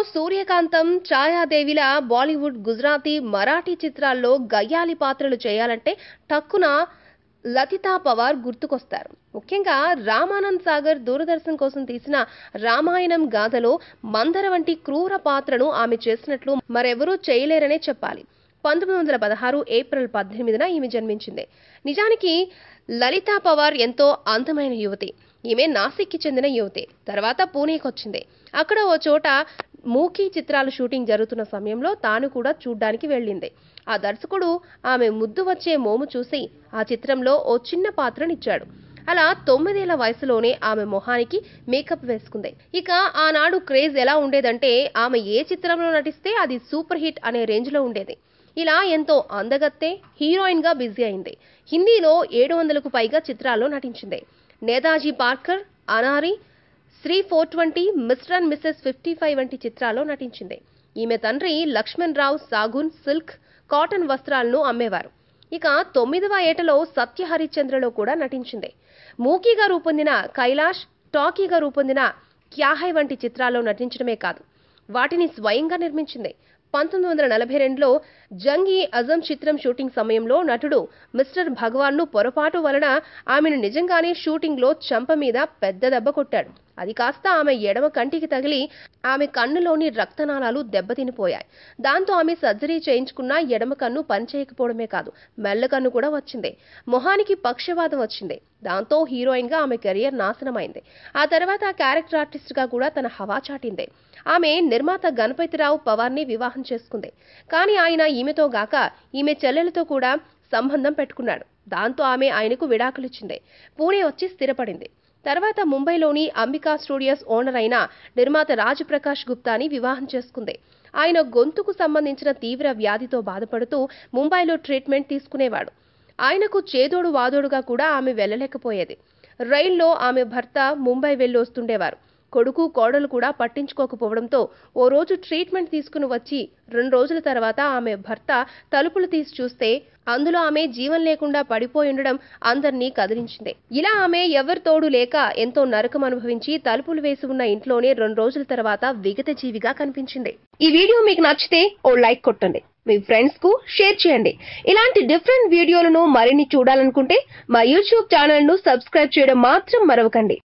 సూర్యకాంతం ఛాయాదేవిల బాలీవుడ్ గుజరాతీ మరాఠీ చిత్రాల్లో గయ్యాలి పాత్రలు చేయాలంటే టక్కున లతితా పవార్ గుర్తుకొస్తారు ముఖ్యంగా రామానంద్ సాగర్ దూరదర్శన్ కోసం తీసిన రామాయణం గాథలో మందర వంటి క్రూర పాత్రను ఆమె చేసినట్లు మరెవరూ చేయలేరనే చెప్పాలి పంతొమ్మిది వందల పదహారు ఏప్రిల్ పద్దెనిమిదిన ఈమె జన్మించింది నిజానికి లలితా పవార్ ఎంతో అందమైన యువతి ఈమె నాసిక్కి చెందిన యువతి తర్వాత పూణేకి వచ్చింది అక్కడ ఓ చోట మూకీ చిత్రాల షూటింగ్ జరుగుతున్న సమయంలో తాను కూడా చూడ్డానికి వెళ్ళింది ఆ దర్శకుడు ఆమె ముద్దు వచ్చే మోము చూసి ఆ చిత్రంలో ఓ చిన్న పాత్రనిచ్చాడు అలా తొమ్మిదేళ్ల వయసులోనే ఆమె మొహానికి మేకప్ వేసుకుంది ఇక ఆనాడు క్రేజ్ ఎలా ఉండేదంటే ఆమె ఏ చిత్రంలో నటిస్తే అది సూపర్ హిట్ అనే రేంజ్లో ఉండేది ఇలా ఎంతో అందగత్తే హీరోయిన్ గా బిజీ అయింది హిందీలో ఏడు వందలకు పైగా చిత్రాల్లో నటించింది Netaji Palkar Anari Shree four twenty mister and missus fifty five వంటి చిత్రాల్లో నటించింది ఈమె తండ్రి లక్ష్మణ్ రావు సాగున్ సిల్క్ కాటన్ వస్త్రాలను అమ్మేవారు ఇక తొమ్మిదవ ఏటలో సత్య హరిశ్చంద్రలో కూడా నటించింది మూకీగా రూపొందిన కైలాష్ టాకీగా రూపొందిన క్యాహై వంటి చిత్రాల్లో నటించడమే కాదు వాటిని స్వయంగా నిర్మించింది పంతొమ్మిది వందల నలభై రెండులో జంగ్ ఈ అజం చిత్రం షూటింగ్ సమయంలో నటుడు మిస్టర్ భగవాన్ను పొరపాటు వలన ఆమెను నిజంగానే షూటింగ్లో చెంప మీద పెద్ద దెబ్బ కొట్టాడు అది కాస్త ఆమె ఎడమ కంటికి తగిలి ఆమె కన్నులోని రక్తనాళాలు దెబ్బతినిపోయాయి దాంతో ఆమె సర్జరీ చేయించుకున్న ఎడమ కన్ను పనిచేయకపోవడమే కాదు మెల్ల కన్ను కూడా వచ్చింది మొహానికి పక్షవాతం వచ్చింది దాంతో హీరోయిన్ గా ఆమె కెరియర్ నాశనమైంది ఆ తర్వాత క్యారెక్టర్ ఆర్టిస్ట్ గా కూడా తన హవా చాటింది ఆమె నిర్మాత గణపతిరావు పవార్ని వివాహం చేసుకుంది కానీ ఆయన ఈమెతో గాక ఈమె చెల్లెలతో కూడా సంబంధం పెట్టుకున్నాడు దాంతో ఆమె ఆయనకు విడాకులిచ్చింది పూణే వచ్చి స్థిరపడింది తర్వాత ముంబైలోని అంబికా స్టూడియోస్ ఓనర్ అయిన నిర్మాత రాజప్రకాష్ గుప్తాని వివాహం చేసుకుంది ఆయన గొంతుకు సంబంధించిన తీవ్ర వ్యాధితో బాధపడుతూ ముంబైలో ట్రీట్మెంట్ తీసుకునేవాడు ఆయనకు చేదోడు వాదోడుగా కూడా ఆమె వెళ్ళలేకపోయేది రైల్లో ఆమె భర్త ముంబై వెళ్ళి వస్తుండేవారు కొడుకు కోడలు కూడా పట్టించుకోకపోవడంతో ఓ రోజు ట్రీట్మెంట్ తీసుకుని వచ్చి రెండు రోజుల తర్వాత ఆమె భర్త తలుపులు తీసి చూస్తే అందులో ఆమె జీవం లేకుండా పడిపోయి ఉండడం అందర్నీ కదిలించింది ఇలా ఆమె ఎవరి తోడు లేక ఎంతో నరకం అనుభవించి తలుపులు వేసి ఉన్న ఇంట్లోనే రెండు రోజుల తర్వాత విగత జీవిగా కనిపించింది ఈ వీడియో మీకు నచ్చితే ఓ లైక్ కొట్టండి మీ ఫ్రెండ్స్ కు షేర్ చేయండి ఇలాంటి డిఫరెంట్ వీడియోలను మరిన్ని చూడాలనుకుంటే మా యూట్యూబ్ ఛానల్ ను సబ్స్క్రైబ్ చేయడం మాత్రం మరవకండి